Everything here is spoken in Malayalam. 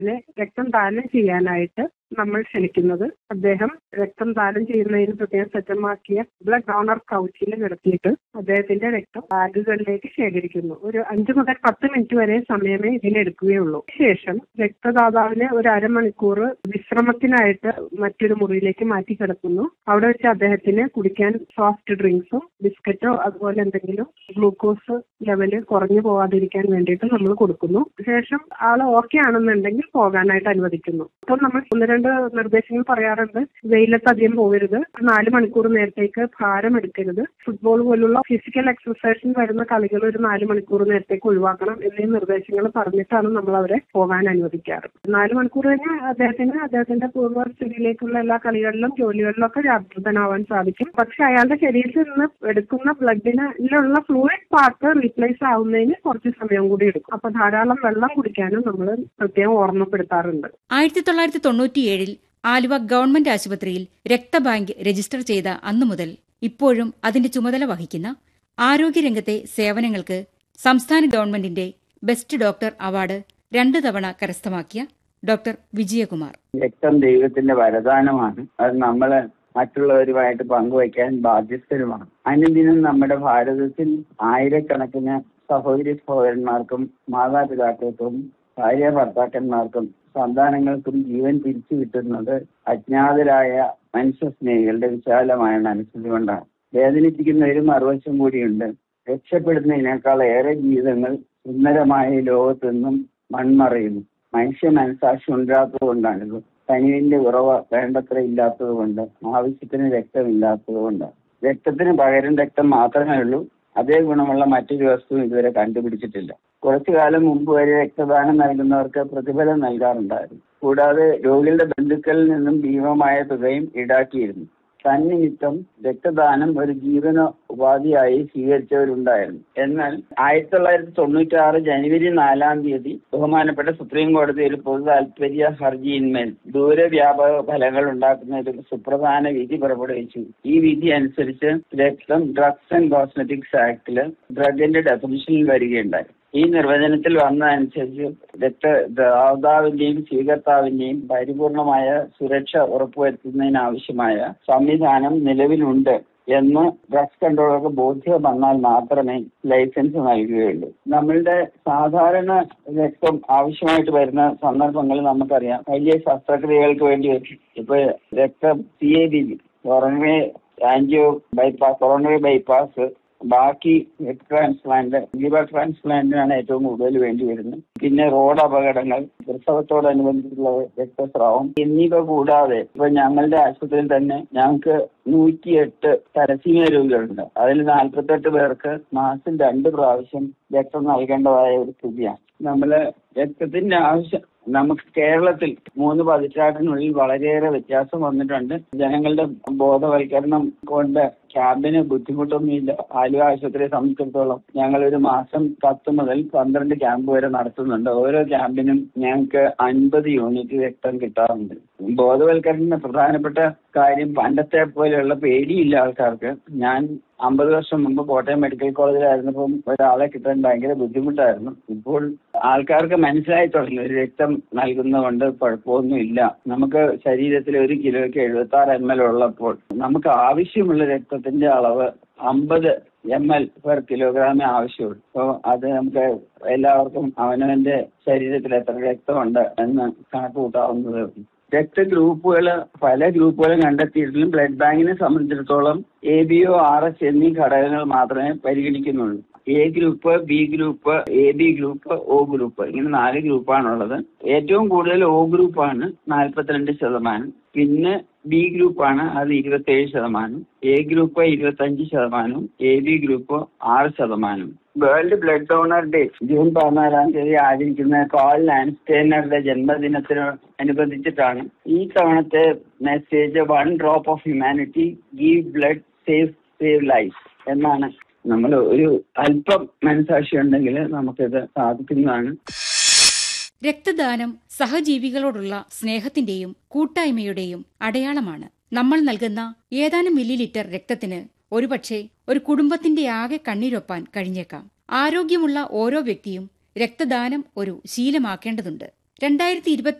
നെ രക്തം ദാനം ചെയ്യാനായിട്ട് നമ്മൾ ക്ഷണിക്കുന്നത് അദ്ദേഹം രക്തം ദാനം ചെയ്യുന്നതിന് പ്രത്യേകം സജ്ജമാക്കിയ ബ്ലഡ് ഡോണർ കൗച്ചിൽ കിടത്തിയിട്ട് അദ്ദേഹത്തിന്റെ രക്തം ബാഗുകളിലേക്ക് ശേഖരിക്കുന്നു ഒരു അഞ്ചു മുതൽ പത്ത് മിനിറ്റ് വരെ സമയമേ ഇതിനെടുക്കുകയുള്ളൂ ശേഷം രക്തദാതാവിനെ ഒരു അരമണിക്കൂർ വിശ്രമത്തിനായിട്ട് മറ്റൊരു മുറിയിലേക്ക് മാറ്റി കിടക്കുന്നു അവിടെ വെച്ച് അദ്ദേഹത്തിന് കുടിക്കാൻ സോഫ്റ്റ് ഡ്രിങ്ക്സും ബിസ്ക്കറ്റോ അതുപോലെ എന്തെങ്കിലും ഗ്ലൂക്കോസ് ലെവല് കുറഞ്ഞു പോവാതിരിക്കാൻ വേണ്ടിയിട്ട് നമ്മൾ കൊടുക്കുന്നു ശേഷം ആള് ഓക്കെ ആണെന്നുണ്ടെങ്കിൽ പോകാനായിട്ട് അനുവദിക്കുന്നു അപ്പോൾ നമ്മൾ ഒന്ന് രണ്ട് നിർദ്ദേശങ്ങൾ പറയാറുണ്ട് വെയിലത്ത് അധികം പോകരുത് നാല് മണിക്കൂർ നേരത്തേക്ക് ഭാരം എടുക്കരുത് ഫുട്ബോൾ പോലുള്ള ഫിസിക്കൽ എക്സസൈസിന് വരുന്ന കളികൾ ഒരു നാല് മണിക്കൂർ നേരത്തേക്ക് ഒഴിവാക്കണം എന്നീ നിർദ്ദേശങ്ങൾ പറഞ്ഞിട്ടാണ് നമ്മൾ അവരെ പോകാൻ അനുവദിക്കാറ് നാല് മണിക്കൂർ കഴിഞ്ഞാൽ അദ്ദേഹത്തിന് അദ്ദേഹത്തിന്റെ പൂർവ്വ സ്ഥിതിയിലേക്കുള്ള എല്ലാ കളികളിലും ജോലികളിലും ഒക്കെ ജാഗ്രതനാവാൻ സാധിക്കും പക്ഷെ അയാളുടെ ശരീരത്തിൽ നിന്ന് എടുക്കുന്ന ബ്ലഡിനുള്ള ഫ്ലൂയിഡ് പാർട്ട് റീപ്ലേസ് ആവുന്നതിന് കുറച്ച് സമയം കൂടി എടുക്കും അപ്പൊ ധാരാളം വെള്ളം കുടിക്കാനും നമ്മൾ പ്രത്യേകം ഓർമ്മപ്പെടുത്താറുണ്ട് ആയിരത്തി തൊള്ളായിരത്തി തൊണ്ണൂറ്റിയേഴിൽ ആലുവ ഗവൺമെന്റ് ആശുപത്രിയിൽ രക്തബാങ്ക് രജിസ്റ്റർ ചെയ്ത അന്നു മുതൽ ഇപ്പോഴും അതിന്റെ ചുമതല വഹിക്കുന്ന ആരോഗ്യരംഗത്തെ സേവനങ്ങൾക്ക് സംസ്ഥാന ഗവൺമെന്റിന്റെ ബെസ്റ്റ് ഡോക്ടർ അവാർഡ് രണ്ടു തവണ കരസ്ഥമാക്കിയ ഡോക്ടർ വിജയകുമാർ രക്തം ദൈവത്തിന്റെ വരദാനമാണ് അത് നമ്മള് മറ്റുള്ളവരുമായിട്ട് പങ്കുവയ്ക്കാൻ ബാധ്യസ്ഥരുമാണ് അനുദിനം നമ്മുടെ ഭാരതത്തിൽ ആയിരക്കണക്കിന് സഹോദരി സഹോദരന്മാർക്കും മാതാപിതാക്കൾക്കും ഭാര്യ ഭർത്താക്കന്മാർക്കും സന്താനങ്ങൾക്കും ജീവൻ തിരിച്ചു കിട്ടുന്നത് അജ്ഞാതരായ മനുഷ്യ സ്നേഹികളുടെ വിശാലമായ മനസ്സുകൊണ്ടാണ് വേദനിപ്പിക്കുന്ന ഒരു മറുവശം കൂടിയുണ്ട് രക്ഷപ്പെടുന്നതിനേക്കാൾ ഏറെ ജീവിതങ്ങൾ സുന്ദരമായ ഈ ലോകത്തു നിന്നും മൺമറയുന്നു മനുഷ്യ മനസാക്ഷി ഉണ്ടാത്തത് കൊണ്ടാണിത് കനിവിന്റെ ഉറവ വേണ്ടത്ര ഇല്ലാത്തത് കൊണ്ട് ആവശ്യത്തിന് രക്തമില്ലാത്തത് കൊണ്ട് രക്തത്തിന് പകരം രക്തം മാത്രമേ ഉള്ളൂ അതേ ഗുണമുള്ള മറ്റൊരു വസ്തുവും ഇതുവരെ കണ്ടുപിടിച്ചിട്ടില്ല കുറച്ചു കാലം മുമ്പ് വരെ രക്തദാനം നൽകുന്നവർക്ക് പ്രതിഫലം നൽകാറുണ്ടായിരുന്നു കൂടാതെ രോഗികളുടെ ബന്ധുക്കളിൽ നിന്നും ഭീമമായ തുകയും ഈടാക്കിയിരുന്നു തന്നിമിത്തം രക്തദാനം ഒരു ജീവന ഉപാധിയായി സ്വീകരിച്ചവരുണ്ടായിരുന്നു എന്നാൽ ആയിരത്തി തൊള്ളായിരത്തി തൊണ്ണൂറ്റി ആറ് ജനുവരി നാലാം തീയതി ബഹുമാനപ്പെട്ട സുപ്രീം കോടതി ഒരു പൊതു താല്പര്യ ഹർജിയിന്മേൽ ദൂരവ്യാപക ഫലങ്ങൾ ഉണ്ടാക്കുന്ന ഒരു സുപ്രധാന വിധി പുറപ്പെടുവിച്ചു ഈ വിധി അനുസരിച്ച് രക്തം ഡ്രഗ്സ് ആൻഡ് കോസ്മെറ്റിക്സ് ആക്ടില് ഡ്രഗിന്റെ ഡെഫിനിഷനിൽ വരികയുണ്ടായി ഈ നിർവചനത്തിൽ വന്നതനുസരിച്ച് രക്തദാതാവിന്റെയും സ്വീകർത്താവിന്റെയും പരിപൂർണമായ സുരക്ഷ ഉറപ്പുവരുത്തുന്നതിനാവശ്യമായ സംവിധാനം നിലവിലുണ്ട് എന്ന് ഡ്രഗ്സ് കൺട്രോളർക്ക് ബോധ്യം വന്നാൽ മാത്രമേ ലൈസൻസ് നൽകുകയുള്ളൂ നമ്മളുടെ സാധാരണ രക്തം ആവശ്യമായിട്ട് വരുന്ന സന്ദർഭങ്ങളിൽ നമുക്കറിയാം വലിയ ശസ്ത്രക്രിയകൾക്ക് വേണ്ടി വരും ഇപ്പൊ രക്തം C A B coronary angio bypass coronary bypass ബാക്കി ഹെഡ് ട്രാൻസ്പ്ലാന്റ് ലിവർ ട്രാൻസ്പ്ലാന്റിനാണ് ഏറ്റവും കൂടുതൽ വേണ്ടി വരുന്നത് പിന്നെ റോഡ് അപകടങ്ങൾ പ്രസവത്തോടനുബന്ധിച്ചുള്ള രക്തസ്രാവം എന്നിവ കൂടാതെ ഇപ്പൊ ഞങ്ങളുടെ ആശുപത്രിയിൽ തന്നെ ഞങ്ങൾക്ക് നൂറ്റിയെട്ട് തലസീമിയ രോഗികളുണ്ട് അതിൽ നാൽപ്പത്തെട്ട് പേർക്ക് മാസം രണ്ട് പ്രാവശ്യം രക്തം നൽകേണ്ടതായ ഒരു സ്ഥിതിയാണ് നമ്മള് രക്തത്തിന്റെ ആവശ്യം നമുക്ക് കേരളത്തിൽ മൂന്ന് പതിറ്റാണ്ടിനുള്ളിൽ വളരെയേറെ വ്യത്യാസം വന്നിട്ടുണ്ട് ജനങ്ങളുടെ ബോധവൽക്കരണം കൊണ്ട് ക്യാമ്പിന് ബുദ്ധിമുട്ടൊന്നുമില്ല ആലുവ ആശുപത്രിയെ സംബന്ധിച്ചിടത്തോളം ഞങ്ങൾ ഒരു മാസം പത്ത് മുതൽ പന്ത്രണ്ട് ക്യാമ്പ് വരെ നടത്തുന്നുണ്ട് ഓരോ ക്യാമ്പിനും ഞങ്ങൾക്ക് അൻപത് യൂണിറ്റ് രക്തം കിട്ടാറുണ്ട് ബോധവൽക്കരണത്തിന്റെ പ്രധാനപ്പെട്ട കാര്യം പണ്ടത്തെ പോലെയുള്ള പേടിയില്ല ആൾക്കാർക്ക് ഞാൻ അമ്പത് വർഷം മുമ്പ് കോട്ടയം മെഡിക്കൽ കോളേജിലായിരുന്നപ്പം ഒരാളെ കിട്ടാൻ ഭയങ്കര ബുദ്ധിമുട്ടായിരുന്നു ഇപ്പോൾ ആൾക്കാർക്ക് മനസ്സിലായി തുടങ്ങി ഒരു രക്തം നൽകുന്നതുകൊണ്ട് കുഴപ്പമൊന്നുമില്ല നമുക്ക് ശരീരത്തിൽ ഒരു കിലോയ്ക്ക് എഴുപത്തി ആറ് എം എൽ ഉള്ളപ്പോൾ നമുക്ക് ആവശ്യമുള്ള രക്തത്തിന്റെ അളവ് അമ്പത് എം എൽ പെർ കിലോഗ്രാമേ ആവശ്യമുള്ളൂ അപ്പോൾ അത് നമുക്ക് എല്ലാവർക്കും അവനവന്റെ ശരീരത്തിൽ എത്ര രക്തമുണ്ട് എന്ന് കണക്ക് കൂട്ടാവുന്നതേ ഉള്ളൂ രക്തഗ്രൂപ്പുകൾ പല ഗ്രൂപ്പുകളും കണ്ടെത്തിയിട്ടും ബ്ലഡ് ബാങ്കിനെ സംബന്ധിച്ചിടത്തോളം A B O R S എന്നീ ഘടകങ്ങൾ മാത്രമേ പരിഗണിക്കുന്നുള്ളൂ A group B group A B group O group ഇങ്ങനെ നാല് ഗ്രൂപ്പാണുള്ളത് ഏറ്റവും കൂടുതൽ ഒ ഗ്രൂപ്പാണ് നാൽപ്പത്തിരണ്ട് ശതമാനം പിന്നെ ബി ഗ്രൂപ്പാണ് അത് ഇരുപത്തേഴ് ശതമാനം എ ഗ്രൂപ്പ് ഇരുപത്തഞ്ച് ശതമാനവും എ ബി ഗ്രൂപ്പ് ആറ് ശതമാനം world blood donor day June പതിനാലാം തീയതി ആചരിക്കുന്ന കോൾ ലാൻസ്റ്റേനറുടെ ജന്മദിനത്തിന് അനുബന്ധിച്ചിട്ടാണ് ഈ തവണത്തെ message one drop of humanity give blood save save life എന്നാണ് നമ്മൾ ഒരു അല്പം മനസാക്ഷി ഉണ്ടെങ്കിൽ നമുക്കിത് സാധിക്കുന്നതാണ് രക്തദാനം സഹജീവികളോടുള്ള സ്നേഹത്തിന്റെയും കൂട്ടായ്മയുടെയും അടയാളമാണ് നമ്മൾ നൽകുന്ന ഏതാനും മില്ലി ലിറ്റർ രക്തത്തിന് ഒരുപക്ഷെ ഒരു കുടുംബത്തിന്റെ ആകെ കണ്ണീരൊപ്പാൻ കഴിഞ്ഞേക്കാം ആരോഗ്യമുള്ള ഓരോ വ്യക്തിയും രക്തദാനം ഒരു ശീലമാക്കേണ്ടതുണ്ട് രണ്ടായിരത്തി